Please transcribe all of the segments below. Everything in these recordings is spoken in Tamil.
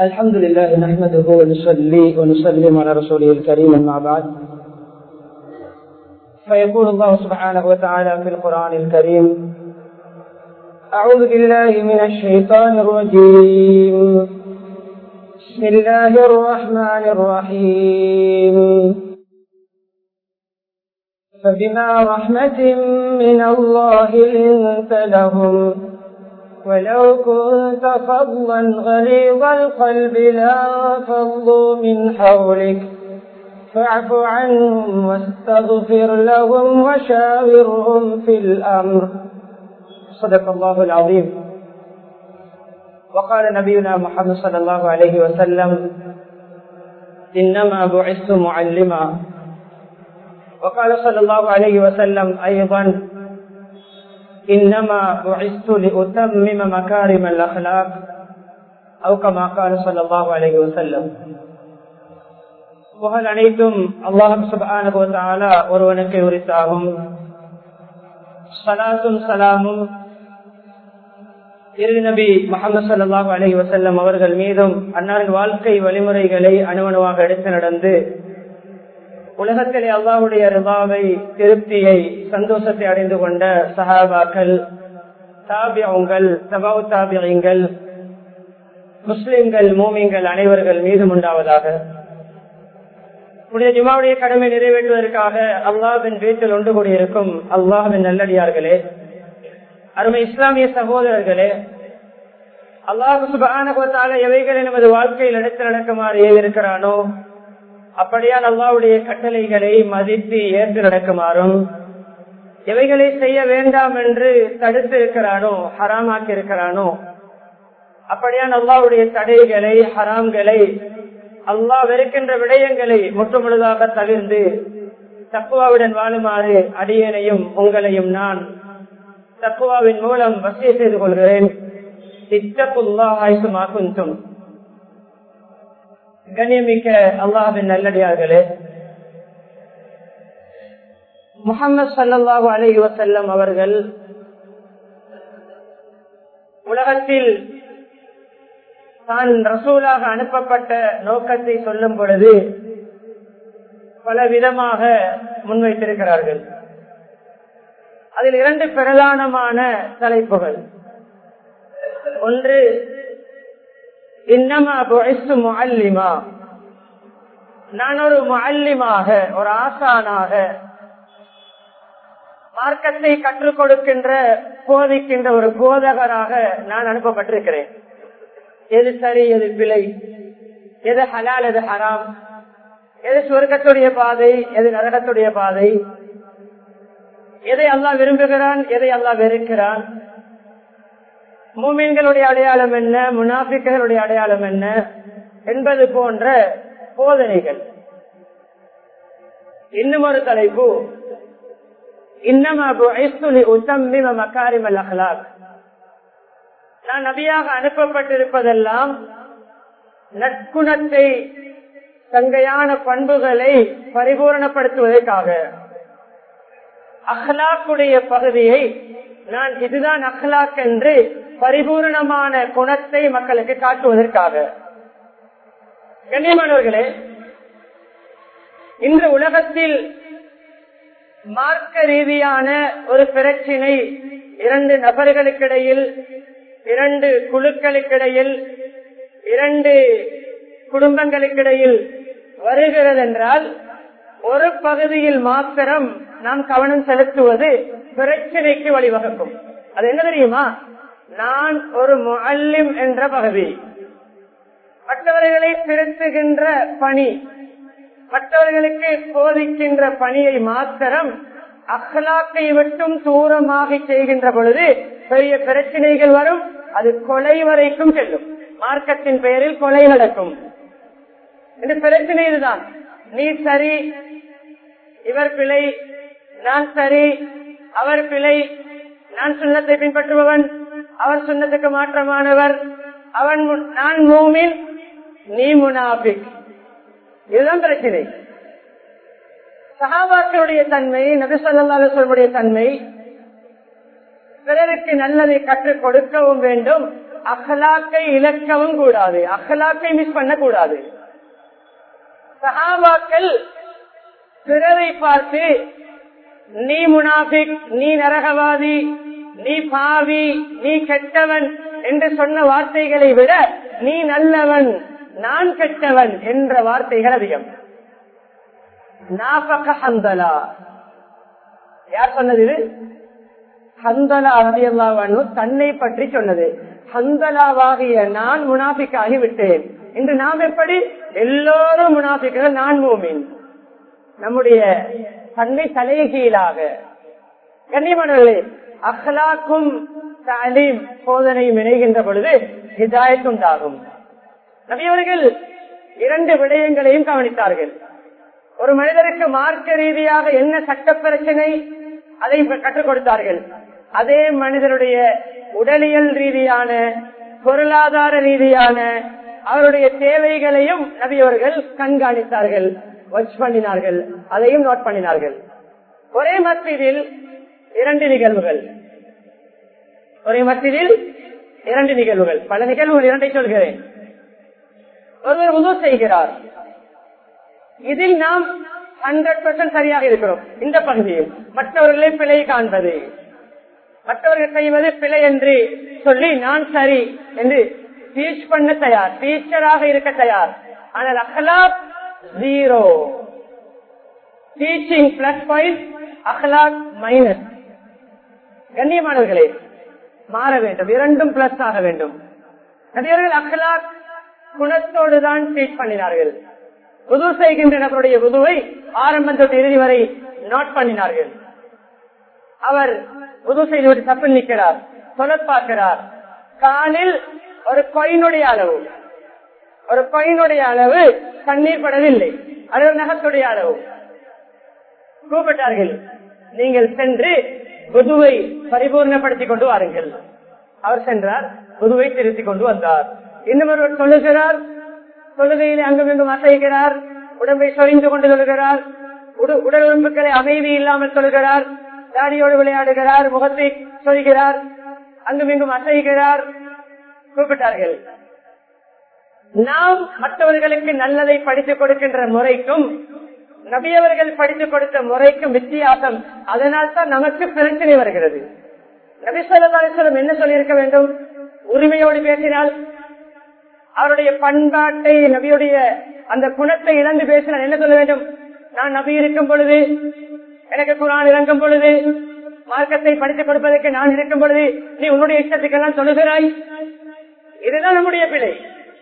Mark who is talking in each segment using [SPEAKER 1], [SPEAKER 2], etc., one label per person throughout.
[SPEAKER 1] الحمد لله نحمده ونصلي ونسلم على رسوله الكريم أما بعد فيقول الله سبحانه وتعالى في القرآن الكريم أعوذ بالله من الشيطان الرجيم بسم الله الرحمن الرحيم فبما رحمة من الله لنت لهم ولو كنت فظا غليظ القلب لانفضوا من حولك فاعف عنهم واستغفر لهم وشاورهم في الأمر صدق الله العظيم وقال نبينا محمد صلى الله عليه وسلم إنما بعثت معلما وقال صلى الله عليه وسلم أيضا إنما بعثت لأتمم مكارم الأخلاق أو كما قال صلى الله عليه وسلم புகழ் அனைத்தும் அல்லாஹ் சுபான ஒருவனுக்கு உரித்தாகும் சலாத்தும் சலாமும் இரு நபி முகமது சல்லாஹூ அலஹி வசல்லம் அவர்கள் மீதும் அன்னாரின் வாழ்க்கை வழிமுறைகளை அணுவணுவாக எடுத்து நடந்து உலகத்திலே அல்லாவுடைய ரிபாவை திருப்தியை சந்தோஷத்தை அடைந்து கொண்ட சஹாபாக்கள் தாபியங்கள் சபாவு தாபியங்கள் முஸ்லிம்கள் மூமிங்கள் அனைவர்கள் மீதும் உண்டாவதாக உடைய ஜுமாவுடைய கடமை நிறைவேற்றுவதற்காக அல்லாவின் வீட்டில் ஒன்று கூடியிருக்கும் அல்லாஹின் நல்லடியார்களே அருமை இஸ்லாமிய சகோதரர்களே அல்லாஹு சுபான எவைகளை நமது வாழ்க்கையில் எடுத்து நடக்குமாறு ஏவிருக்கிறானோ அப்படியால் அல்லாவுடைய கட்டளைகளை மதித்து ஏற்று நடக்குமாறும் எவைகளை செய்ய வேண்டாம் என்று தடுத்து இருக்கிறானோ ஹராமாக்கி இருக்கிறானோ அப்படியான் அல்லாவுடைய தடைகளை ஹராம்களை அல்லாஹ் வெறுக்கின்ற விடயங்களை முற்றுமுழுதாக தவிர்ந்து தக்குவாவுடன் வாழுமாறு அடியனையும் உங்களையும் நான் தக்குவாவின் மூலம் வசிய செய்து கொள்கிறேன் இத்தக்குல்லா ஆயுசுமாக்கும் கண்ணியமிக்க அல்லாஹின் நல்லடியார்களே முகமது சல்லாஹூ அலி வசல்லம் அவர்கள் உலகத்தில் தான் ரசூலாக அனுப்பப்பட்ட நோக்கத்தை சொல்லும் பொழுது பல விதமாக முன்வைத்திருக்கிறார்கள் அதில் இரண்டு பிரதானமான தலைப்புகள் ஒன்று இன்னமா முஅல்லிமா நான் ஒரு முஅல்லிமாக ஒரு ஆசானாக மார்க்கத்தை கற்றுக் கொடுக்கின்ற போதிக்கின்ற ஒரு போதகராக நான் அனுப்பப்பட்டிருக்கிறேன் எது சரி எது பிழை எது ஹலால் எது ஹராம் எது சுவர்க்கத்துடைய பாதை எது நரகத்துடைய பாதை எதை அல்லா விரும்புகிறான் எதை அல்லா வெறுக்கிறான் மூமீன்களுடைய அடையாளம் என்ன முனாபிக்களுடைய அடையாளம் என்ன என்பது போன்ற போதனைகள் இன்னும் ஒரு தலைப்பு நான் நபியாக அனுப்பப்பட்டிருப்பதெல்லாம் நற்குணத்தை தங்கையான பண்புகளை பரிபூரணப்படுத்துவதற்காக அஹ்லாக்குடைய பகுதியை நான் இதுதான் அஹ்லாக் என்று பரிபூர்ணமான குணத்தை மக்களுக்கு காட்டுவதற்காக கண்ணியமானவர்களே இன்று உலகத்தில் மார்க்க ரீதியான ஒரு பிரச்சினை இரண்டு நபர்களுக்கிடையில் இரண்டு குழுக்களுக்கிடையில் இரண்டு குடும்பங்களுக்கிடையில் வருகிறது என்றால் ஒரு பகுதியில் மாத்திரம் நாம் கவனம் செலுத்துவது பிரச்சனைக்கு வழிவகுக்கும் அது என்ன தெரியுமா நான் ஒரு முல்லிம் என்ற பகுதி மற்றவர்களை திருத்துகின்ற பணி மற்றவர்களுக்கு போதிக்கின்ற பணியை மாத்திரம் அஹ்லாக்கை விட்டும் தூரமாக செய்கின்ற பொழுது பெரிய பிரச்சனைகள் வரும் அது கொலை வரைக்கும் செல்லும் மார்க்கத்தின் பெயரில் கொலை நடக்கும் இந்த பிரச்சனை இதுதான் நீ சரி இவர் பிழை நான் சரி அவர் பிழை நான் சுண்ணத்தை பின்பற்றுபவன் அவர் சுண்ணத்துக்கு மாற்றமானவர் அவன் நான் மூமின் நீ முனாபிக் இதுதான் பிரச்சனை சகாபாக்களுடைய தன்மை நபிசல்லாடைய தன்மை பிறருக்கு நல்லதை கற்றுக் கொடுக்கவும் வேண்டும் அகலாக்கை இழக்கவும் கூடாது அகலாக்கை மிஸ் பண்ண கூடாது சஹாபாக்கள் பிறரை பார்த்து நீ முனாபிக் நீ நரகவாதி நீ பாவி நீ கெட்டவன் என்று சொன்ன வார்த்தைகளை விட நீ நல்லவன் நான் கெட்டவன் என்ற வார்த்தைகள் அதிகம் நாபக ஹந்தலா யார் சொன்னது இது ஹந்தலா ரதியல்லாஹு தன்னை பற்றி சொன்னது ஹந்தலாவாகிய நான் முனாபிக்காகி விட்டேன் இன்று நாம் எப்படி எல்லோரும் முனாபிக்கள் நான் மூமின் நம்முடைய தன்னை தலைகீழாக கண்ணியமானவர்களே அஹ்லாக்கும் தாலீம் போதனையும் இணைகின்ற பொழுது ஹிதாயத் உண்டாகும் நபியவர்கள் இரண்டு விடயங்களையும் கவனித்தார்கள் ஒரு மனிதருக்கு மார்க்க ரீதியாக என்ன சட்ட பிரச்சனை அதை கற்றுக் கொடுத்தார்கள் அதே மனிதனுடைய உடலியல் ரீதியான பொருளாதார ரீதியான அவருடைய தேவைகளையும் நபியவர்கள் கண்காணித்தார்கள் வாட்ச் பண்ணினார்கள் அதையும் நோட் பண்ணினார்கள் ஒரே மத்தியில் இரண்டு நிகழ்வுகள் ஒரே மத்தியில் இரண்டு நிகழ்வுகள் பல நிகழ்வுகள் இரண்டை சொல்கிறேன் ஒருவர் உதவு செய்கிறார் இதில் நாம் ஹண்ட்ரட் பர்சன்ட் சரியாக இருக்கிறோம் இந்த பகுதியில் மற்றவர்களை பிழை காண்பது மற்றவர்கள் செய்வது பிழை என்று சொல்லி நான் சரி என்று டீச் பண்ண தயார் டீச்சராக இருக்க தயார் ஆனால் அஹ்லாக் ஜீரோ டீச்சிங் பிளஸ் பாயிண்ட் அஹ்லாக் மைனஸ் கண்ணியமானவர்களே மாற வேண்டும் இரண்டும் பிளஸ் ஆக வேண்டும் நபியர்கள் அஹ்லாக் குணத்தோடு தான் டீச் பண்ணினார்கள் புது செய்கின்ற நபருடைய புதுவை ஆரம்பம் தொட்டு இறுதி வரை நோட் பண்ணினார்கள் அவர் புது செய்து ஒரு தப்பில் நிற்கிறார் சொல்ல பார்க்கிறார் காலில் ஒரு கொயினுடைய அளவு ஒரு கொயினுடைய அளவு தண்ணீர் படவில்லை அது ஒரு நகத்துடைய அளவு கூப்பிட்டார்கள் நீங்கள் சென்று புதுவை பரிபூர்ணப்படுத்திக் கொண்டு வாருங்கள் அவர் சென்றார் புதுவை திருத்திக் கொண்டு வந்தார் இன்னும் ஒருவர் சொல்லுகிறார் தொழுகையில் அங்கும் இங்கும் அசைகிறார் உடம்பை சொரிந்து கொண்டு சொல்கிறார் உடல் உறுப்புகளை அமைதி இல்லாமல் சொல்கிறார் தாடியோடு விளையாடுகிறார் முகத்தை சொல்கிறார் அங்கும் இங்கும் அசைகிறார் கூப்பிட்டார்கள் நாம் மற்றவர்களுக்கு நல்லதை படித்துக் கொடுக்கின்ற முறைக்கும் நபியவர்கள் படித்துக் கொடுத்த முறைக்கும் வித்தியாசம் அதனால் தான் நமக்கு பிரச்சனை வருகிறது நபி சொல்லி என்ன சொல்லியிருக்க வேண்டும் உரிமையோடு பேசினால் அவருடைய பண்பாட்டை நபியுடைய அந்த குணத்தை இழந்து பேசினால் என்ன சொல்ல வேண்டும் நான் நபி இருக்கும் பொழுது எனக்கு குரான் இறங்கும் பொழுது மார்க்கத்தை படித்துக் கொடுப்பதற்கு நான் இருக்கும் பொழுது நீ உன்னுடைய இஷ்டத்துக்கெல்லாம் சொல்லுகிறாய் இதுதான் நம்முடைய பிழை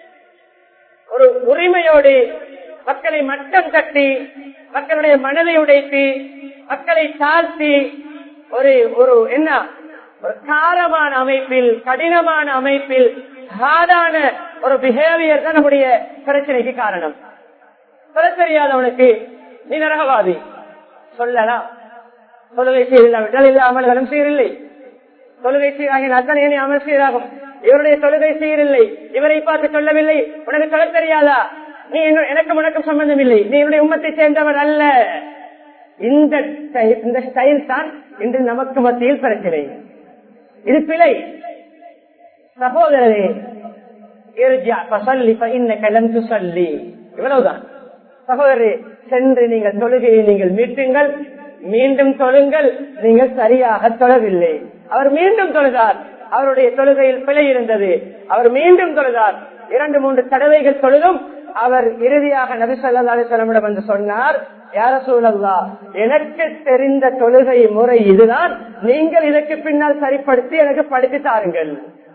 [SPEAKER 1] ஒரு உரிமையோடு மக்களை மட்டம் தட்டி மக்களுடைய மனதை உடைத்து மக்களை தாழ்த்தி ஒரு ஒரு என்ன ஒரு காரமான அமைப்பில் கடினமான அமைப்பில் ஹார்டான ஒரு பிஹேவியர் தான் நம்முடைய பிரச்சனைக்கு காரணம் சொல்ல தெரியாதவனுக்கு நீ நரகவாதி சொல்லலாம் தொழுகை சீரில்லாவிட்டால் இல்ல அமல்களும் சீரில்லை தொழுகை சீராகினால் தான் ஏனி அமல் சீராகும் இவருடைய தொழுகை சீரில்லை இவரை பார்த்து சொல்லவில்லை உனக்கு சொல்ல தெரியாதா நீ எனக்கு உனக்கும் சம்பந்தம் இல்லை நீ என்னுடைய உம்மத்தை சேர்ந்தவர் அல்ல இந்த இந்த ஸ்டைல் தான் இன்று நமக்கு மத்தியில் பிரச்சனை இது பிழை சகோதரரே இவ்வளவுதான் சகோதரே சென்று நீங்கள் தொழுகையை நீங்கள் மீட்டுங்கள் மீண்டும் தொழுங்கள் நீங்கள் சரியாக தொழவில்லை அவர் மீண்டும் தொழுதார் அவருடைய தொழுகையில் பிழை இருந்தது அவர் மீண்டும் தொழுதார் இரண்டு மூன்று தடவைகள் தொழுதும் அவர் இறுதியாக நபி சொல்லா அலிசல்லமிடம் வந்து சொன்னார் யார சூழல்லா எனக்கு தெரிந்த தொழுகை முறை இதுதான் நீங்கள் இதற்கு பின்னால் சரிப்படுத்தி எனக்கு படித்து தாருங்கள்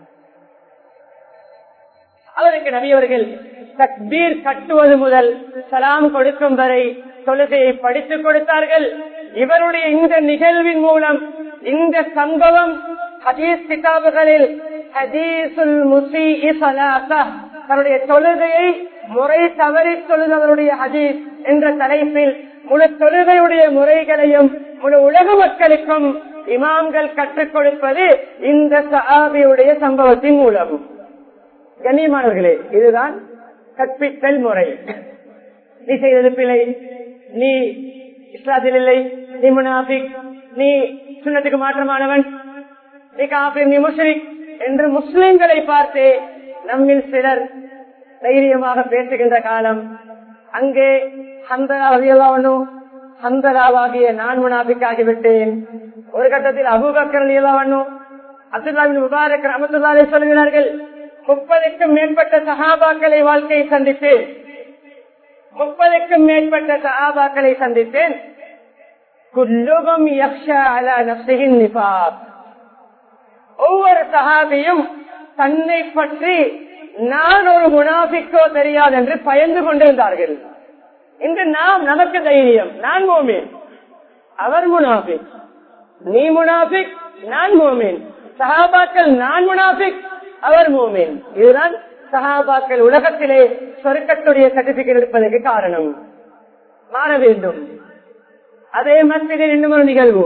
[SPEAKER 1] அவருக்கு நபியவர்கள் தக்பீர் கட்டுவது முதல் சலாம் கொடுக்கும் வரை தொழுகையை படித்துக் கொடுத்தார்கள் இவருடைய இந்த நிகழ்வின் மூலம் இந்த சம்பவம் ஹதீஸ் கிதாபுகளில் ஹதீசுல் முசி தன்னுடைய தொழுகையை முறை தவறி தொழுதவருடைய ஹதீஸ் என்ற தலைப்பில் முழு தொழுகையுடைய முறைகளையும் முழு உலக மக்களுக்கும் இமாம்கள் கற்றுக் கொடுப்பது இந்த சஹாபியுடைய சம்பவத்தின் மூலம் கண்ணியமானவர்களே இதுதான் கற்பித்தல் முறை நீ செய்தது பிழை நீ இஸ்லாத்தில் இல்லை நீ முனாபிக் நீ சுண்ணத்துக்கு மாற்றமானவன் நீ காபிர் நீ முஷ்ரிக் என்று முஸ்லிம்களை பார்த்து நம்மில் சிலர் தைரியமாக பேசுகின்ற காலம் அங்கே ஹந்தராவனும் ஹந்தராவாகிய நான் முனாபிக்காகிவிட்டேன் ஒரு கட்டத்தில் அபூபக்கர் இயலாவனும் அப்துல்லாவின் முபாரக் ரமத்துல்லாலே சொல்கிறார்கள் முப்பதுக்கும் மேற்பட்ட சகாபாக்களை வாழ்க்கையை சந்தித்தேன் முப்பதுக்கும் மேற்பட்ட சகாபாக்களை சந்தித்தேன் குல்லுகம் யக்ஷா அலா நப்சிகின் நிபாப் ஒவ்வொரு சகாபியும் தன்னை பற்றி நான் ஒரு முனாபிக்கோ தெரியாது என்று பயந்து கொண்டிருந்தார்கள் இன்று நாம் நமக்கு தைரியம் நான் மோமேன் அவர் முனாபிக் நீ முனாபிக் நான் மோமேன் சஹாபாக்கள் நான் முனாபிக் அவர் மோமேன் இதுதான் சஹாபாக்கள் உலகத்திலே சொருக்கத்துடைய சர்டிபிகேட் எடுப்பதற்கு காரணம் மாற வேண்டும் அதே மத்தியில் இன்னும் ஒரு நிகழ்வு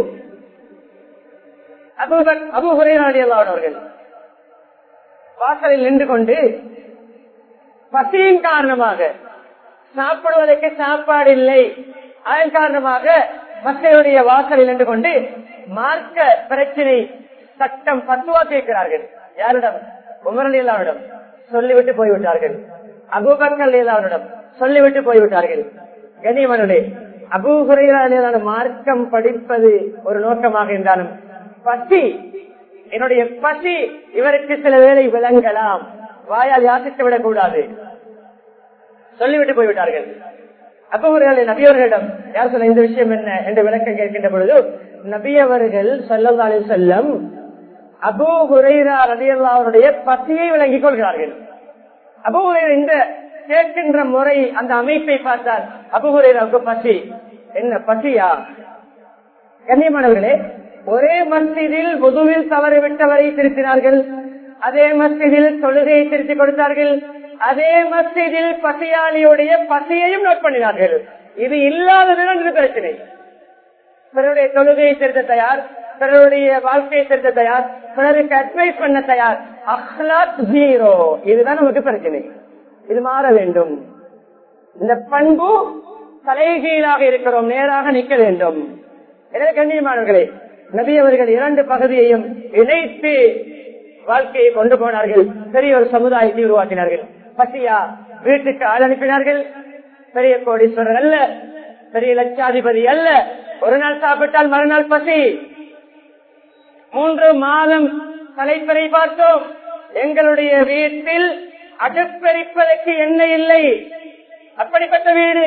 [SPEAKER 1] அபு அவர்கள் வாசலில் நின்று கொண்டு பசியின் காரணமாக சாப்பிடுவதற்கு சாப்பாடு இல்லை அதன் காரணமாக மக்களுடைய வாசலில் நின்று கொண்டு மார்க்க பிரச்சனை சட்டம் பத்துவா கேட்கிறார்கள் யாரிடம் உமரலீலாவிடம் சொல்லிவிட்டு போய்விட்டார்கள் அபூபக்கர் லீலாவிடம் சொல்லிவிட்டு போய்விட்டார்கள் கனிமனுடைய அபூகுரையிலான மார்க்கம் படிப்பது ஒரு நோக்கமாக இருந்தாலும் பசி என்னுடைய பசி இவருக்கு சில வேலை விளங்கலாம் வாயால் யாசித்து விடக் கூடாது சொல்லிவிட்டு போய்விட்டார்கள் அப்பவர்கள் நபியவர்களிடம் யார் சொல்ல இந்த விஷயம் என்ன என்று விளக்கம் கேட்கின்ற பொழுது நபியவர்கள் சொல்லி செல்லம் அபு ஹுரைரா ரதியல்லா அவருடைய பசியை விளங்கிக் கொள்கிறார்கள் அபு இந்த கேட்கின்ற முறை அந்த அமைப்பை பார்த்தால் அபு ஹுரைராவுக்கு பசி என்ன பசியா கண்ணியமானவர்களே ஒரே மஸ்ஜிதில் பொதுவில் தவறிவிட்டவரை திருத்தினார்கள் அதே மஸ்ஜிதில் தொழுகையை திருத்திக் கொடுத்தார்கள் அதே மஸ்ஜிதில் பசியாளியுடைய பசியையும் நோட் பண்ணினார்கள் இது இல்லாததுதான் இது பிரச்சனை பிறருடைய தொழுகையை திருத்த தயார் பிறருடைய வாழ்க்கையை திருத்த தயார் பிறருக்கு அட்வைஸ் பண்ண தயார் அஹ்லாத் ஜீரோ இதுதான் நமக்கு பிரச்சனை இது மாற வேண்டும் இந்த பண்பு தலைகீழாக இருக்கிறோம் நேராக நிற்க வேண்டும் எனவே கண்ணியமானவர்களே நபி அவர்கள் இரண்டு பகுதியையும் இணைத்து வாழ்க்கையை கொண்டு போனார்கள் பெரிய ஒரு சமுதாயத்தை உருவாக்கினார்கள் பசியா வீட்டுக்கு ஆள் அனுப்பினார்கள் பெரிய கோடீஸ்வரர் அல்ல பெரிய லட்சாதிபதி அல்ல ஒரு நாள் சாப்பிட்டால் மறுநாள் பசி மூன்று மாதம் தலைப்பறை பார்த்தோம் எங்களுடைய வீட்டில் அடுப்பெரிப்பதற்கு எண்ணெய் இல்லை அப்படிப்பட்ட வீடு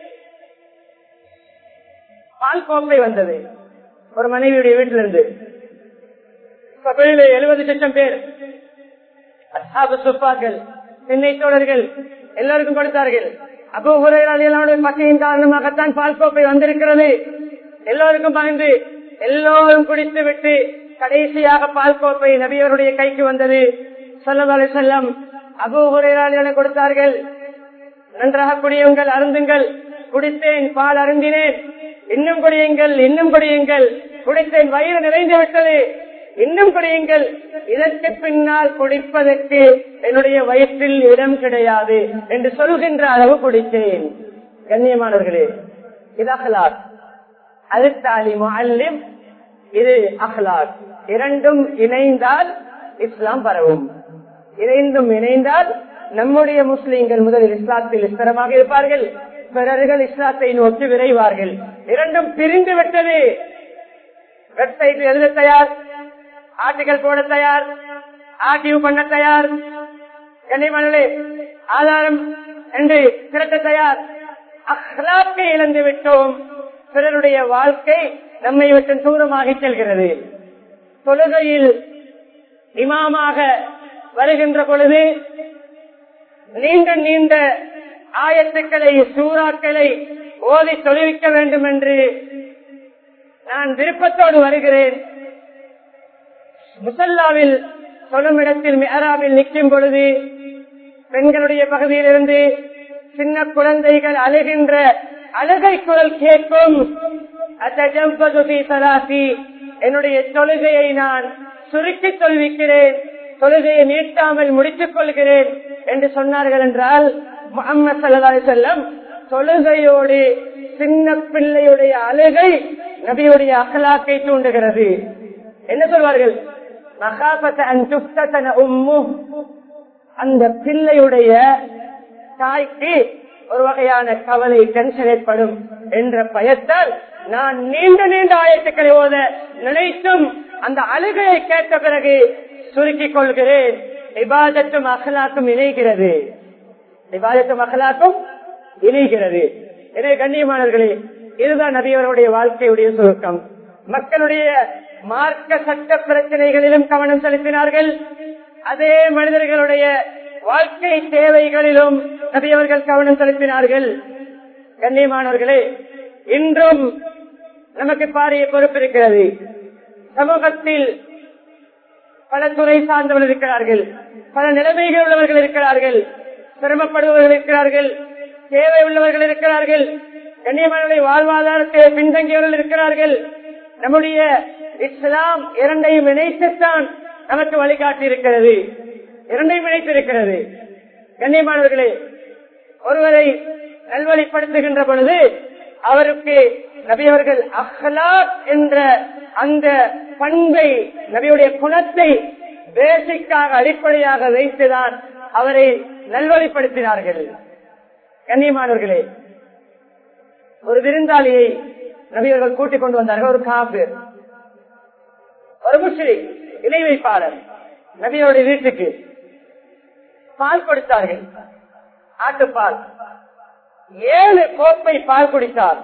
[SPEAKER 1] பால் கோப்பை வந்தது ஒரு மனைவியுடைய வீட்டிலிருந்து எழுபது லட்சம் பேர் அசாபு சுப்பாக்கள் சென்னை தோழர்கள் எல்லாருக்கும் கொடுத்தார்கள் அப்போ உரையாளர்களுடைய பசியின் காரணமாகத்தான் பால் கோப்பை வந்திருக்கிறது எல்லோருக்கும் பயந்து எல்லோரும் குடித்து விட்டு கடைசியாக பால் கோப்பை நபியவருடைய கைக்கு வந்தது சொல்லதாலே செல்லம் அபு உரையாளர்களை கொடுத்தார்கள் நன்றாக குடியுங்கள் அருந்துங்கள் குடித்தேன் பால் அருந்தினேன் இன்னும் குடியுங்கள் இன்னும் குடியுங்கள் குடித்தேன் வயிறு நிறைந்து விட்டது இன்னும் குடியுங்கள் இதற்கு பின்னால் குடிப்பதற்கு என்னுடைய வயிற்றில் இடம் கிடையாது என்று சொல்கின்ற அளவு குடித்தேன் கண்ணியமானவர்களே இது அஹ்லாக் அது தாலிமு அல்லிம் இது அஹ்லாக் இரண்டும் இணைந்தால் இஸ்லாம் பரவும் இரண்டும் இணைந்தால் நம்முடைய முஸ்லீம்கள் முதலில் இஸ்லாத்தில் ஸ்திரமாக இருப்பார்கள் பிறர்கள் இஸ்லாத்தை நோக்கி விரைவார்கள் இரண்டும் பிரிந்து விட்டது வெப்சைட் எழுத தயார் ஆர்டிகல் போட தயார் ஆர்டிவ் பண்ண தயார் கனிமணலே ஆதாரம் என்று திரட்ட தயார் அஹ்லாக்கை இழந்து விட்டோம் பிறருடைய வாழ்க்கை நம்மை விட்டு தூரமாக செல்கிறது தொழுகையில் இமாமாக வருகின்ற பொழுது நீண்ட நீண்ட ஆயத்துக்களை சூறாக்களை ஓதி தொழுவிக்க வேண்டும் என்று நான் விருப்பத்தோடு வருகிறேன் முசல்லாவில் சொல்லும் இடத்தில் மேராவில் நிற்கும் பொழுது பெண்களுடைய பகுதியிலிருந்து சின்ன குழந்தைகள் அழுகின்ற அழுகை குரல் கேட்கும் என்னுடைய தொழுகையை நான் சுருக்கி தொழுவிக்கிறேன் தொழுகையை நீட்டாமல் முடித்துக் கொள்கிறேன் என்று சொன்னார்கள் என்றால் முகமது சல்லா செல்லம் தொழுகையோடு சின்ன பிள்ளையுடைய அழுகை நபியுடைய அகலாக்கை தூண்டுகிறது என்ன சொல்வார்கள் மகாபத்த அன் துப்தன உம்மு அந்த பிள்ளையுடைய தாய்க்கு ஒரு வகையான கவலை டென்ஷன் ஏற்படும் என்ற பயத்தால் நான் நீண்ட நீண்ட ஆயத்துக்களை ஓத நினைத்தும் அந்த அழுகையை கேட்ட பிறகு சுருக்கிக் கொள்கிறேன் இபாதத்தும் அகலாக்கும் இணைகிறது இபாதத்தும் அகலாக்கும் இணைகிறது எனவே கண்ணியமானவர்களே இதுதான் நபியவருடைய வாழ்க்கையுடைய சுருக்கம் மக்களுடைய மார்க்க சட்ட பிரச்சனைகளிலும் கவனம் செலுத்தினார்கள் அதே மனிதர்களுடைய வாழ்க்கை தேவைகளிலும் நபியவர்கள் கவனம் செலுத்தினார்கள் கண்ணியமானவர்களே இன்றும் நமக்கு பாரிய பொறுப்பு இருக்கிறது சமூகத்தில் பல துறை சார்ந்தவர்கள் இருக்கிறார்கள் பல நிலைமைகள் உள்ளவர்கள் இருக்கிறார்கள் சிரமப்படுபவர்கள் இருக்கிறார்கள் தேவை உள்ளவர்கள் இருக்கிறார்கள் கண்ணியமான வாழ்வாதாரத்தை பின்தங்கியவர்கள் இருக்கிறார்கள் நம்முடைய இஸ்லாம் இரண்டையும் இணைத்துத்தான் நமக்கு வழிகாட்டி இருக்கிறது இரண்டையும் இணைத்திருக்கிறது கண்ணியமானவர்களே ஒருவரை நல்வழிப்படுத்துகின்ற பொழுது அவருக்கு நபியவர்கள் அஹ்லாக் என்ற அந்த பண்பை நபியுடைய குணத்தை பேசிக்காக அடிப்படையாக வைத்துதான் அவரை நல்வழிப்படுத்தினார்கள் கண்ணியமானவர்களே ஒரு விருந்தாளியை நபியவர்கள் கூட்டிக் கொண்டு வந்தார்கள் ஒரு காபீர் ஒரு முஸ்லிம் இணை வைப்பாளர் நபியோடைய வீட்டுக்கு பால் கொடுத்தார்கள் ஆட்டுப்பால் ஏழு கோப்பை பால் குடித்தார்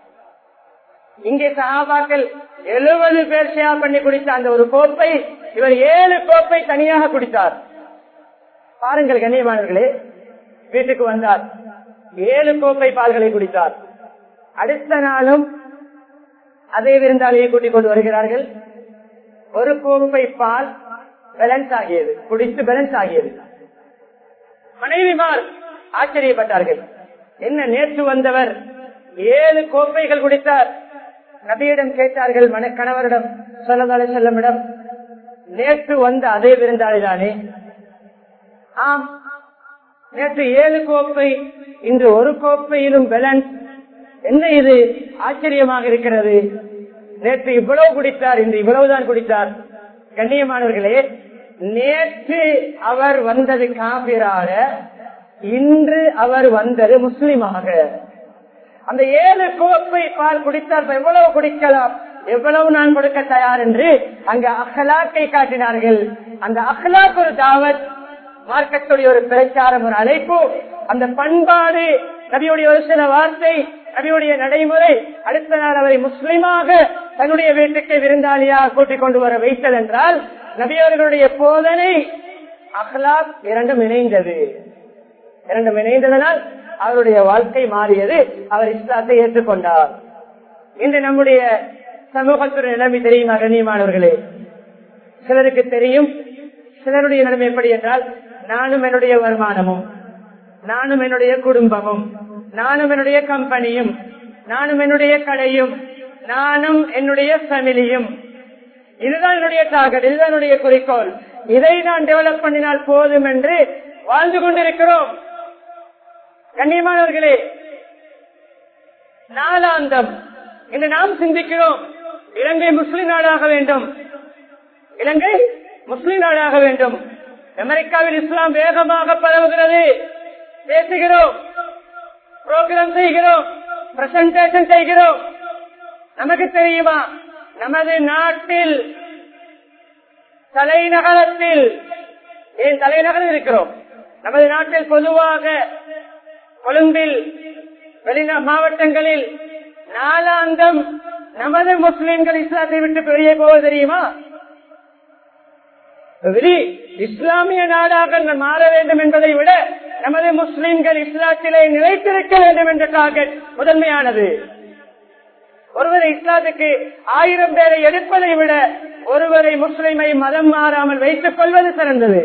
[SPEAKER 1] இங்கே சகாபாக்கள் எழுபது பேர் ஷேர் பண்ணி குடித்த அந்த ஒரு கோப்பை இவர் ஏழு கோப்பை தனியாக குடித்தார் பாருங்கள் கண்ணியமானவர்களே வீட்டுக்கு வந்தார் ஏழு கோப்பை பால்களை குடித்தார் அடுத்த நாளும் அதே விருந்தாளியை கூட்டிக் கொண்டு வருகிறார்கள் ஒரு கோப்பை பால் பேலன்ஸ் ஆகியது குடித்து பேலன்ஸ் ஆகியது மனைவிமார் ஆச்சரியப்பட்டார்கள் என்ன நேற்று வந்தவர் ஏழு கோப்பைகள் குடித்தார் நபியிடம் கேட்டார்கள் மன கணவரிடம் சொல்லதாலே செல்லமிடம் நேற்று வந்த அதே விருந்தாளிதானே ஆம் நேற்று ஏழு கோப்பை இன்று ஒரு கோப்பையிலும் பேலன்ஸ் என்ன இது ஆச்சரியமாக இருக்கிறது நேற்று இவ்வளவு குடித்தார் இன்று இவ்வளவுதான் குடித்தார் கண்ணியமானவர்களே நேற்று அவர் வந்தது காபிராக இன்று அவர் வந்தது முஸ்லிமாக அந்த ஏழு கோப்பை பால் குடித்தால் எவ்வளவு குடிக்கலாம் எவ்வளவு நான் கொடுக்க தயார் என்று அங்க அகலாக்கை காட்டினார்கள் அந்த அகலாக் ஒரு தாவத் மார்க்கத்துடைய ஒரு பிரச்சாரம் ஒரு அழைப்பு அந்த பண்பாடு நபியுடைய ஒரு சில வார்த்தை நபியுடைய நடைமுறை அடுத்த நாள் அவரை முஸ்லிமாக தன்னுடைய வீட்டுக்கு விருந்தாளியாக கூட்டிக் கொண்டு வர வைத்தது என்றால் நபியவர்களுடைய போதனை அஹ்லாக் இரண்டும் இணைந்தது இரண்டும் இணைந்ததனால் அவருடைய வாழ்க்கை மாறியது அவர் இஸ்லாத்தை ஏற்றுக்கொண்டார் இன்று நம்முடைய சமூகத்துடைய நிலைமை தெரியுமா கண்ணியமானவர்களே சிலருக்கு தெரியும் சிலருடைய நிலைமை எப்படி என்றால் நானும் என்னுடைய வருமானமும் நானும் என்னுடைய குடும்பமும் நானும் என்னுடைய கம்பெனியும் நானும் என்னுடைய கடையும் நானும் என்னுடைய ஃபேமிலியும் இதுதான் என்னுடைய டார்கெட் இதுதான் என்னுடைய குறிக்கோள் இதை நான் டெவலப் பண்ணினால் போதும் என்று வாழ்ந்து கொண்டிருக்கிறோம் கண்ணியமானவர்களே நாலாந்தம் இன்று நாம் சிந்திக்கிறோம் இலங்கை முஸ்லிம் நாடாக வேண்டும் இலங்கை முஸ்லிம் நாடாக வேண்டும் அமெரிக்காவில் இஸ்லாம் வேகமாக பரவுகிறது பேசுகிறோம் புரோகிராம் செய்கிறோம் பிரசன்டேஷன் செய்கிறோம் நமக்கு தெரியுமா நமது நாட்டில் தலைநகரத்தில் ஏன் தலைநகரில் இருக்கிறோம் நமது நாட்டில் பொதுவாக கொழும்பில் வெளிநா மாவட்டங்களில் நாலாந்தம் நமது முஸ்லிம்கள் இஸ்லாத்தை விட்டு வெளியே போவது தெரியுமா வெளி இஸ்லாமிய நாடாக மாற வேண்டும் என்பதை விட நமது முஸ்லிம்கள் இஸ்லாத்திலே நிலைத்திருக்க வேண்டும் என்ற டார்கெட் முதன்மையானது ஒருவரை இஸ்லாத்துக்கு ஆயிரம் பேரை எடுப்பதை விட ஒருவரை முஸ்லிமை மதம் மாறாமல் வைத்துக் கொள்வது சிறந்தது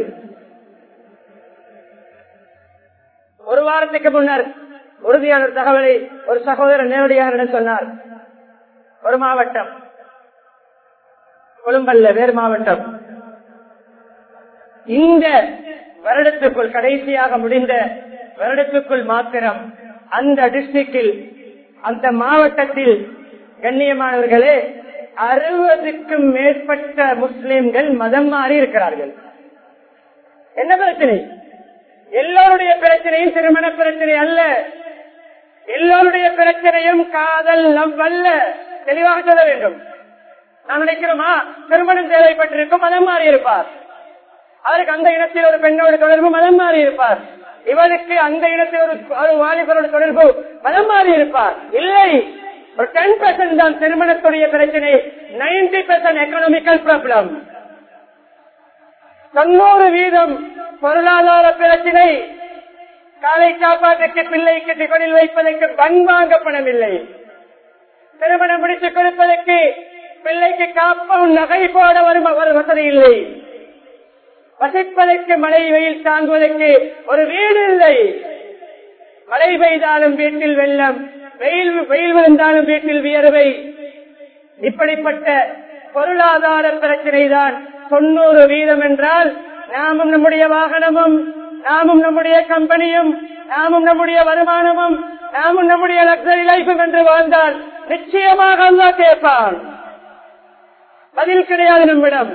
[SPEAKER 1] ஒரு வாரத்துக்கு முன்னர் உறுதியான ஒரு தகவலை ஒரு சகோதரர் நேரடியாக சொன்னார் ஒரு மாவட்டம் கொழும்பல்ல வேறு மாவட்டம் இந்த வருடத்துக்குள் கடைசியாக முடிந்த வருடத்துக்குள் மாத்திரம் அந்த டிஸ்ட்ரிக்டில் அந்த மாவட்டத்தில் கண்ணியமானவர்களே அறுபதுக்கும் மேற்பட்ட முஸ்லிம்கள் மதம் மாறி இருக்கிறார்கள் என்ன பிரச்சனை எல்லோருடைய பிரச்சனையும் திருமண பிரச்சனை அல்ல எல்லோருடைய பிரச்சனையும் காதல் லவ் அல்ல தெளிவாக சொல்ல வேண்டும் நான் நினைக்கிறோமா திருமணம் தேவைப்பட்டிருக்கும் மதம் மாறி இருப்பார் அவருக்கு அந்த இனத்தில் ஒரு பெண்ணோட தொடர்பு மதம் மாறி இருப்பார் இவனுக்கு அந்த இனத்தில் ஒரு ஒரு வாலிபரோட தொடர்பு மதம் மாறி இருப்பார் இல்லை ஒரு டென் பெர்சன்ட் தான் திருமணத்துடைய பிரச்சனை நைன்டி பெர்சன்ட் எக்கனாமிக்கல் ப்ராப்ளம் தொண்ணூறு வீதம் பொருளாதார பிரச்சனை காலை சாப்பாட்டுக்கு பிள்ளைக்கு டிபனில் வைப்பதற்கு பண் வாங்க பணம் இல்லை திருமணம் முடித்துக் கொடுப்பதற்கு பிள்ளைக்கு காப்பம் நகை போட வரும் ஒரு வசதி இல்லை வசிப்பதற்கு மழை வெயில் தாங்குவதற்கு ஒரு வீடு இல்லை மழை பெய்தாலும் வீட்டில் வெள்ளம் வெயில் வெயில் விழுந்தாலும் வீட்டில் வியர்வை இப்படிப்பட்ட பொருளாதார பிரச்சனை தான் தொண்ணூறு வீதம் என்றால் நாமும் நம்முடைய வாகனமும் நாமும் நம்முடைய கம்பெனியும் நாமும் நம்முடைய வருமானமும் நாமும் நம்முடைய லக்ஸரி லைஃபும் என்று வாழ்ந்தால் நிச்சயமாக அல்லா கேட்பான் பதில் கிடையாது நம்மிடம்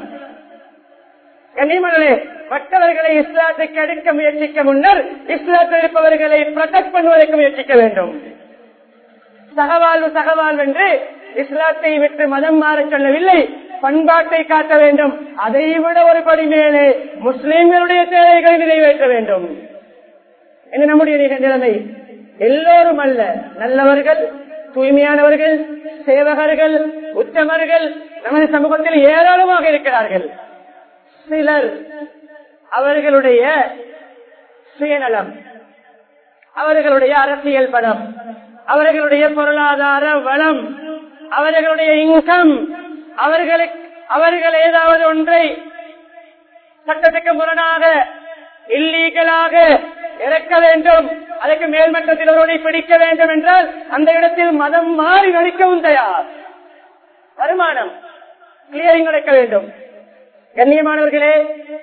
[SPEAKER 1] கண்ணியமனே மற்றவர்களை இஸ்லாத்துக்கு அடுக்க முயற்சிக்க முன்னர் இஸ்லாத்தில் இருப்பவர்களை ப்ரொடெக்ட் பண்ணுவதற்கு முயற்சிக்க வேண்டும் சகவாழ்வு சகவாழ்வு என்று இஸ்லாத்தை விட்டு மதம் மாற சொல்லவில்லை பண்பாட்டை காட்ட வேண்டும் அதை விட ஒரு படி மேலே முஸ்லிம்களுடைய தேவைகளை நிறைவேற்ற வேண்டும் இது நம்முடைய நிலைமை எல்லோரும் அல்ல நல்லவர்கள் தூய்மையானவர்கள் சேவகர்கள் உத்தமர்கள் நமது சமூகத்தில் ஏராளமாக இருக்கிறார்கள் சிலர் அவர்களுடைய சுயநலம் அவர்களுடைய அரசியல் பலம் அவர்களுடைய பொருளாதார வளம் அவர்களுடைய இன்கம் அவர்களுக்கு அவர்கள் ஏதாவது ஒன்றை சட்டத்துக்கு முரணாக இல்லீகலாக இறக்க வேண்டும் அதற்கு மேல்மட்டத்தில் ஒருவனை பிடிக்க வேண்டும் என்றால் அந்த இடத்தில் மதம் மாறி நடிக்கவும் தயார் வருமானம் கிளியரிங் நடக்க வேண்டும் கண்ணியமானவர்களே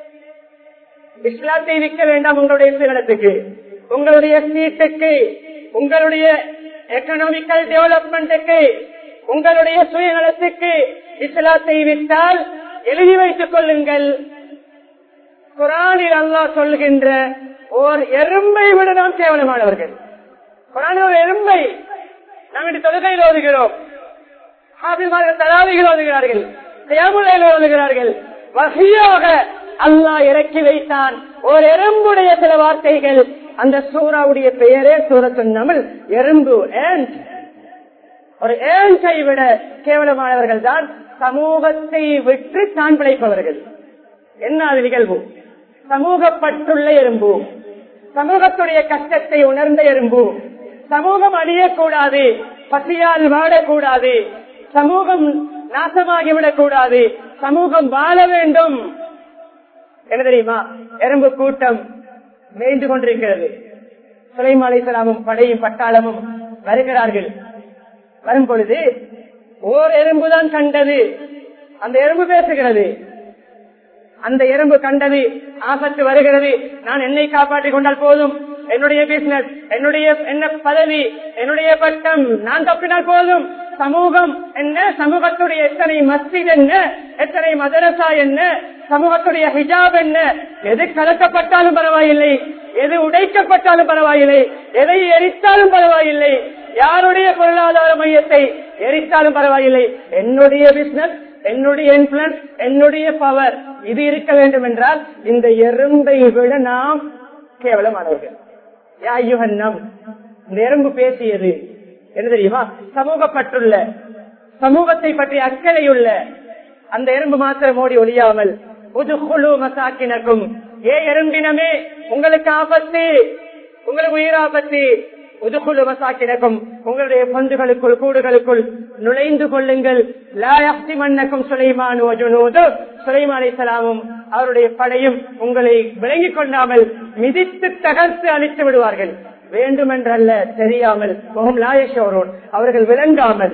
[SPEAKER 1] இஸ்லாத்தை விற்க வேண்டாம் உங்களுடைய சுயநலத்துக்கு உங்களுடைய சீட்டுக்கு உங்களுடைய எக்கனாமிக்கல் டெவலப்மெண்ட்டுக்கு உங்களுடைய சுயநலத்துக்கு இஸ்லாத்தை விட்டால் எழுதி வைத்துக் கொள்ளுங்கள் குரானில் அல்லா சொல்கின்ற ஓர் எறும்பை விட நாம் கேவலமானவர்கள் குரானில் ஒரு எறும்பை நாம் இன்று தொழுகையில் ஓதுகிறோம் ஹாபிமார்கள் தலாவிகள் ஓதுகிறார்கள் தியாமுலையில் ஓதுகிறார்கள் வகையாக அல்லாஹ் இறக்கி வைத்தான் ஒரு எறும்புடைய சில வார்த்தைகள் அந்த சூறாவுடைய பெயரே சூற சொன்னாமல் எறும்பு ஏண்ட் ஒரு ஏஞ்சை விட கேவலமானவர்கள் தான் சமூகத்தை விட்டு தான் பிழைப்பவர்கள் என்ன அது நிகழ்வு சமூகப்பட்டுள்ள எறும்பு சமூகத்துடைய கஷ்டத்தை உணர்ந்த எறும்பு சமூகம் அழியக்கூடாது பசியால் வாடக்கூடாது சமூகம் நாசமாகிவிடக் கூடாது சமூகம் வாழ வேண்டும் என்ன தெரியுமா எறும்பு கூட்டம் மேய்ந்து கொண்டிருக்கிறது சுலைமாலை சலாமும் படையும் பட்டாளமும் வருகிறார்கள் வரும் பொழுது ஓர் எறும்புதான் கண்டது அந்த எறும்பு பேசுகிறது அந்த எறும்பு கண்டது ஆபத்து வருகிறது நான் என்னை காப்பாற்றிக் கொண்டால் போதும் என்னுடைய பிசினஸ் என்னுடைய என்ன பதவி என்னுடைய பட்டம் நான் தப்பினால் போதும் சமூகம் என்ன சமூகத்துடைய எத்தனை மஸ்ஜித் என்ன எத்தனை மதரசா என்ன சமூகத்துடைய ஹிஜாப் என்ன எது கலக்கப்பட்டாலும் பரவாயில்லை எது உடைக்கப்பட்டாலும் பரவாயில்லை எதை எரித்தாலும் பரவாயில்லை யாருடைய பொருளாதார மையத்தை எரித்தாலும் பரவாயில்லை என்னுடைய பிசினஸ் என்னுடைய இன்ஃபுளுன்ஸ் என்னுடைய பவர் இது இருக்க வேண்டும் என்றால் இந்த எறும்பை விட நாம் கேவலமானவர்கள் யாயுகன்னம் இந்த எறும்பு பேசியது என்ன தெரியுமா சமூகப்பட்டுள்ள சமூகத்தை பற்றி அக்கறையுள்ள அந்த எறும்பு மாத்திரம் ஓடி ஒழியாமல் புதுகுழு மசாக்கினக்கும் ஏ எறும்பினமே உங்களுக்கு ஆபத்து உங்களுக்கு உயிராபத்து உதுகுழு மசாக்கினக்கும் உங்களுடைய பந்துகளுக்குள் கூடுகளுக்குள் நுழைந்து கொள்ளுங்கள் லாயப்தி மன்னக்கும் சுலைமான் சுலைமான் அலிசலாமும் அவருடைய படையும் உங்களை விளங்கிக் கொண்டாமல் மிதித்து தகர்த்து அழித்து விடுவார்கள் வேண்டுமென்றல்ல தெரியாமல் முகம் லாயஷோரோன் அவர்கள் விளங்காமல்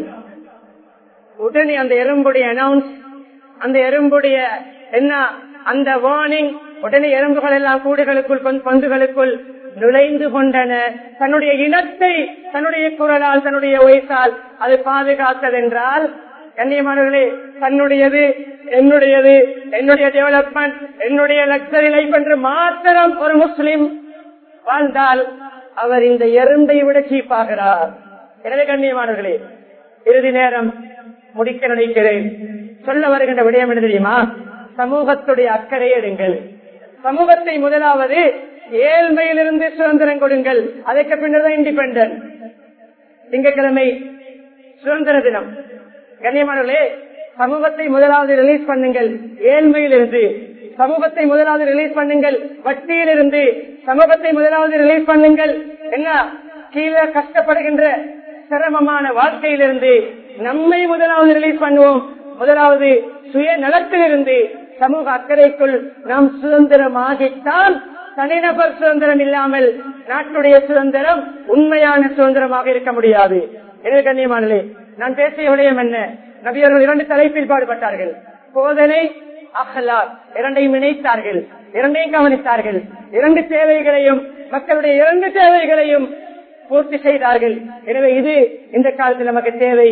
[SPEAKER 1] உடனே அந்த எறும்புடைய அனௌன்ஸ் அந்த எறும்புடைய என்ன அந்த வார்னிங் உடனே எறும்புகள் எல்லாம் கூடுகளுக்குள் பந்துகளுக்குள் நுழைந்து கொண்டன தன்னுடைய இனத்தை தன்னுடைய குரலால் தன்னுடைய வயசால் அது பாதுகாத்ததென்றால் கண்ணியமானவர்களே தன்னுடையது என்னுடையது என்னுடைய டெவலப்மெண்ட் என்னுடைய லக்ஸரி லைஃப் என்று மாத்திரம் ஒரு முஸ்லிம் வாழ்ந்தால் அவர் இந்த எறும்பை விட சீப்பாகிறார் எனவே கண்ணியமானவர்களே இறுதி நேரம் முடிக்க நினைக்கிறேன் சொல்ல வருகின்ற விடயம் என்ன தெரியுமா சமூகத்துடைய அக்கறை எடுங்கள் சமூகத்தை முதலாவது ஏழ்மையிலிருந்து சுதந்திரம் கொடுங்கள் அதற்கு பின்னர் தான் இண்டிபெண்டன்ட் திங்கட்கிழமை சுதந்திர தினம் கண்ணியமானவர்களே சமூகத்தை முதலாவது ரிலீஸ் பண்ணுங்கள் ஏழ்மையிலிருந்து சமூகத்தை முதலாவது ரிலீஸ் பண்ணுங்கள் வட்டியிலிருந்து சமூகத்தை முதலாவது ரிலீஸ் பண்ணுங்கள் என்ன கீழே கஷ்டப்படுகின்ற சிரமமான வாழ்க்கையிலிருந்து நம்மை முதலாவது ரிலீஸ் பண்ணுவோம் முதலாவது சுய நலத்திலிருந்து சமூக அக்கறைக்குள் நாம் சுதந்திரமாகித்தான் தனிநபர் சுதந்திரம் இல்லாமல் நாட்டுடைய சுதந்திரம் உண்மையான சுதந்திரமாக இருக்க முடியாது எனவே கண்ணியமானே நான் பேசிய விடயம் என்ன நபியர்கள் இரண்டு தலைப்பில் பாடுபட்டார்கள் போதனை அகலார் இரண்டையும் இணைத்தார்கள் இரண்டையும் கவனித்தார்கள் இரண்டு தேவைகளையும் மக்களுடைய இரண்டு தேவைகளையும் பூர்த்தி செய்தார்கள் எனவே இது இந்த காலத்தில் நமக்கு தேவை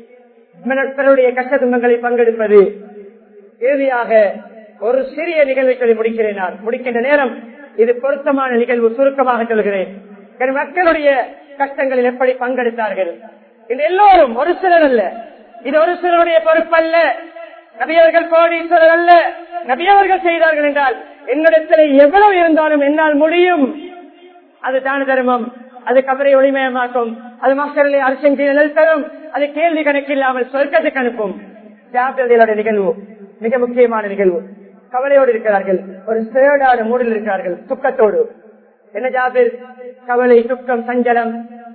[SPEAKER 1] பிறருடைய கஷ்ட துன்பங்களை பங்கெடுப்பது இறுதியாக ஒரு சிறிய நிகழ்வை சொல்லி முடிக்கிறேன் நான் முடிக்கின்ற நேரம் இது பொருத்தமான நிகழ்வு சுருக்கமாக சொல்கிறேன் மக்களுடைய கஷ்டங்களில் எப்படி பங்கெடுத்தார்கள் இது எல்லோரும் ஒரு சிலர் அல்ல இது ஒரு சிலருடைய பொறுப்பல்ல நபியவர்கள் கோடீஸ்வரர் அல்ல நபியவர்கள் செய்தார்கள் என்றால் என்னிடத்தில் எவ்வளவு இருந்தாலும் என்னால் முடியும் அது தான தர்மம் அது கபரை ஒளிமயமாக்கும் அது மக்களிலே அரசின் நிழல் தரும் அது கேள்வி கணக்கில்லாமல் சொர்க்கத்துக்கு அனுப்பும் ஜாபியோட நிகழ்வு மிக முக்கியமான நிகழ்வு கவலையோடு இருக்கிறார்கள் ஒரு சேடான மூடில் இருக்கிறார்கள் துக்கத்தோடு என்ன ஜாபிர் கவலை துக்கம் சஞ்சலம்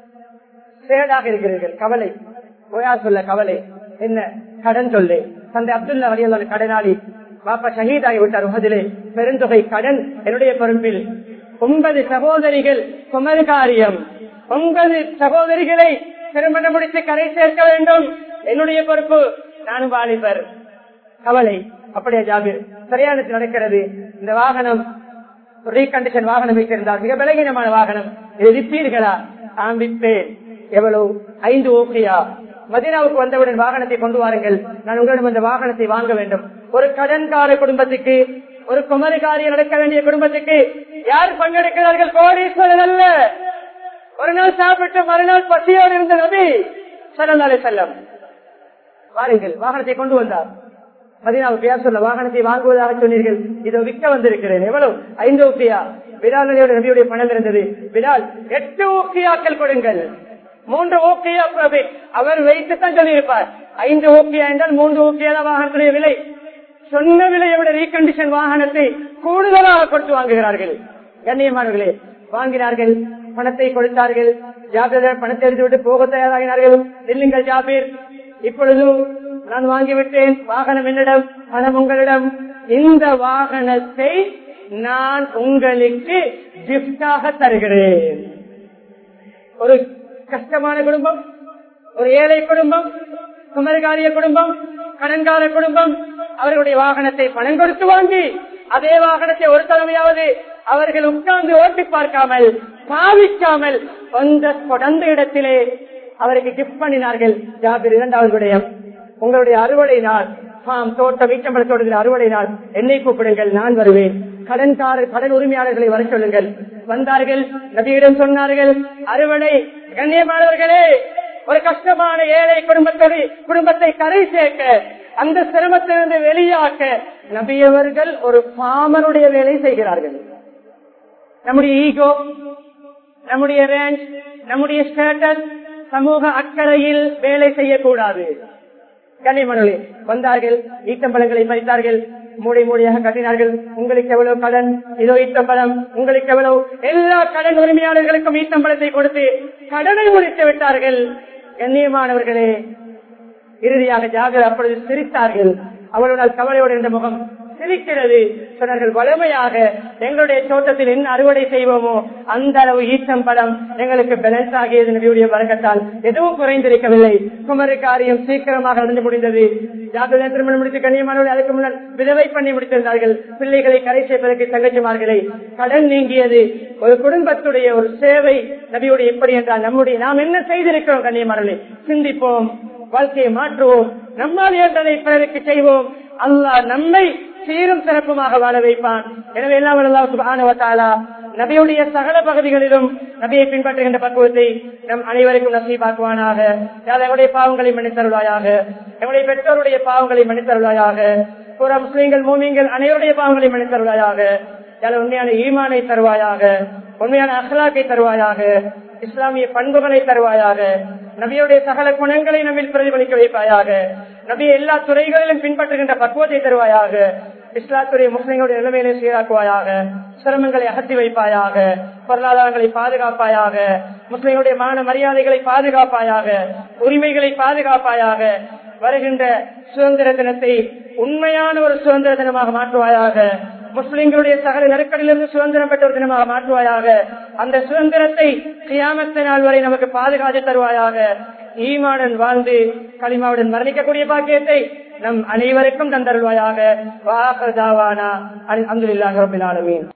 [SPEAKER 1] சேடாக இருக்கிறீர்கள் கவலை ஓயா சொல்ல கவலை என்ன கடன் சொல்லு தந்தை அப்துல்லா வழியான கடனாளி பாப்பா ஷஹீதாகி விட்டார் உகதிலே பெருந்தொகை கடன் என்னுடைய பொறுப்பில் ஒன்பது சகோதரிகள் குமர் காரியம் ஒன்பது சகோதரிகளை திருமணம் முடித்து கரை சேர்க்க வேண்டும் என்னுடைய பொறுப்பு நானும் வாலிபர் கவலை அப்படியே ஜாபீர் சரியானது நடக்கிறது இந்த வாகனம் ரீகண்டிஷன் வாகனம் வைத்திருந்தால் மிக பலகீனமான வாகனம் இதை விற்பீர்களா ஆம் விற்பேன் எவ்வளவு ஐந்து ஓகேயா மதினாவுக்கு வந்தவுடன் வாகனத்தை கொண்டு வாருங்கள் நான் உங்களிடம் அந்த வாகனத்தை வாங்க வேண்டும் ஒரு கடன்கார குடும்பத்துக்கு ஒரு குமரிகாரியம் நடக்க வேண்டிய குடும்பத்துக்கு யார் பங்கெடுக்கிறார்கள் கோடீஸ்வரர் அல்ல ஒரு நாள் சாப்பிட்டு மறுநாள் பசியோடு இருந்த நபி சரணாலே செல்லம் வாருங்கள் வாகனத்தை கொண்டு வந்தார் மதினாவுக்கு யார் சொல்ல வாகனத்தை வாங்குவதாக சொன்னீர்கள் இதோ விற்க வந்திருக்கிறேன் எவ்வளவு ஐந்து ஊக்கியா விடால் நபியுடைய பணம் இருந்தது விடால் எட்டு ஊக்கியாக்கள் கொடுங்கள் மூன்று ஊக்கியா ப்ராஃபிட் அவர் வைத்துத்தான் சொல்லியிருப்பார் ஐந்து ஊக்கியா என்றால் மூன்று ஊக்கியா வாகனத்துடைய விலை சொன்ன விலையை விட ரீகண்டிஷன் வாகனத்தை கூடுதலாக கொடுத்து வாங்குகிறார்கள் கண்ணியமானவர்களே வாங்கினார்கள் பணத்தை கொடுத்தார்கள் ஜாபீர் பணத்தை எடுத்துவிட்டு போக தயாராகினார்கள் நில்லுங்கள் ஜாபீர் இப்பொழுது நான் வாங்கிவிட்டேன் வாகனம் என்னிடம் பணம் உங்களிடம் இந்த வாகனத்தை நான் உங்களுக்கு கிஃப்டாக தருகிறேன் ஒரு கஷ்டமான குடும்பம் ஒரு ஏழை குடும்பம் குமரிகாரிய குடும்பம் கடன்கார குடும்பம் அவர்களுடைய வாகனத்தை பணம் கொடுத்து வாங்கி அதே வாகனத்தை ஒரு தலைமையாவது அவர்கள் உட்கார்ந்து ஓட்டி பார்க்காமல் பாவிக்காமல் அந்த கொடந்த இடத்திலே அவருக்கு கிஃப்ட் பண்ணினார்கள் ஜாபிர் இரண்டாவது விடயம் உங்களுடைய அறுவடை நாள் ஆம் தோட்டம் வீட்டம்பள தோட்டத்தில் அறுவடை நாள் என்னை கூப்பிடுங்கள் நான் வருவேன் கடன்கார கடன் உரிமையாளர்களை வர சொல்லுங்கள் வந்தார்கள் நபியிடம் சொன்னார்கள் அறுவடை கண்ணியமானவர்களே ஒரு கஷ்டமான ஏழை குடும்பத்தை குடும்பத்தை கரை சேர்க்க அந்த சிரமத்திலிருந்து வெளியாக்க நபியவர்கள் ஒரு பாமருடைய வேலை செய்கிறார்கள் நம்முடைய ஈகோ நம்முடைய ரேஞ்ச் நம்முடைய ஸ்டேட்டஸ் சமூக அக்கறையில் வேலை செய்யக்கூடாது கனிமணி வந்தார்கள் ஈட்டம்பழங்களை பறித்தார்கள் மூடை மூடையாக கட்டினார்கள் உங்களுக்கு எவ்வளவு கடன் இதோ ஈட்டம்பழம் உங்களுக்கு எவ்வளவு எல்லா கடன் உரிமையாளர்களுக்கும் ஈட்டம்பழத்தை கொடுத்து கடனை முடித்து விட்டார்கள் கண்ணியமானவர்களே இறுதியாக ஜாகர் அப்பொழுது சிரித்தார்கள் அவளுடன் கவலையோடு இருந்த முகம் சிரிக்கிறது சொன்னார்கள் வலிமையாக எங்களுடைய தோட்டத்தில் என்ன அறுவடை செய்வோமோ அந்த அளவு ஈச்சம் படம் எங்களுக்கு பேலன்ஸ் ஆகியது நபியுடைய வழக்கத்தால் எதுவும் குறைந்திருக்கவில்லை குமரி காரியம் சீக்கிரமாக நடந்து முடிந்தது ஜாதக திருமணம் முடித்து கண்ணியமானவர்கள் அதுக்கு முன்னர் விதவை பண்ணி முடித்திருந்தார்கள் பிள்ளைகளை கரை சேர்ப்பதற்கு தங்கச்சிமார்களை கடன் நீங்கியது ஒரு குடும்பத்துடைய ஒரு சேவை நபியுடைய எப்படி என்றால் நம்முடைய நாம் என்ன செய்திருக்கிறோம் கண்ணியமானவர்களே சிந்திப்போம் வாழ்க்கையை மாற்றுவோம் நம்மால் இயன்றதை பிறருக்கு செய்வோம் அல்லாஹ் நம்மை சீரும் சிறப்புமாக வாழ வைப்பான் எனவே எல்லாம் அல்லாஹ் சுப்ஹானஹு வ தஆலா நபியுடைய சகல பகுதிகளிலும் நபியை பின்பற்றுகின்ற பக்குவத்தை நம் அனைவருக்கும் நசீபாக்குவானாக யார் எங்களுடைய பாவங்களை மன்னித்தருளாயாக எங்களுடைய பெற்றோருடைய பாவங்களை மன்னித்தருளாயாக புற முஸ்லீம்கள் மூமியங்கள் அனைவருடைய பாவங்களை மன்னித்தருளாயாக யார் உண்மையான ஈமானை தருவாயாக உண்மையான அகலாக்கை தருவாயாக இஸ்லாமிய பண்புகளை தருவாயாக நபியுடைய சகல குணங்களை நம்மில் பிரதிபலிக்க வைப்பாயாக நபியை எல்லா துறைகளிலும் பின்பற்றுகின்ற பக்குவத்தை தருவாயாக இஸ்லாத்துடைய முஸ்லிம்களுடைய நிலைமையிலே சீராக்குவாயாக சிரமங்களை அகற்றி வைப்பாயாக பொருளாதாரங்களை பாதுகாப்பாயாக முஸ்லிம்களுடைய மான மரியாதைகளை பாதுகாப்பாயாக உரிமைகளை பாதுகாப்பாயாக வருகின்ற சுதந்திர தினத்தை உண்மையான ஒரு சுதந்திர தினமாக மாற்றுவாயாக முஸ்லிம்களுடைய சகல நெருக்கடியிலிருந்து சுதந்திரம் பெற்ற ஒரு தினமாக மாற்றுவாயாக அந்த சுதந்திரத்தை கியாமத்த நாள் வரை நமக்கு பாதுகாத்து தருவாயாக ஈமாடன் வாழ்ந்து களிமாவுடன் மரணிக்கக்கூடிய பாக்கியத்தை நம் அனைவருக்கும் தந்தருள்வாயாக வாகதாவானா அல்ஹம்துலில்லாஹி ரப்பில் ஆலமீன்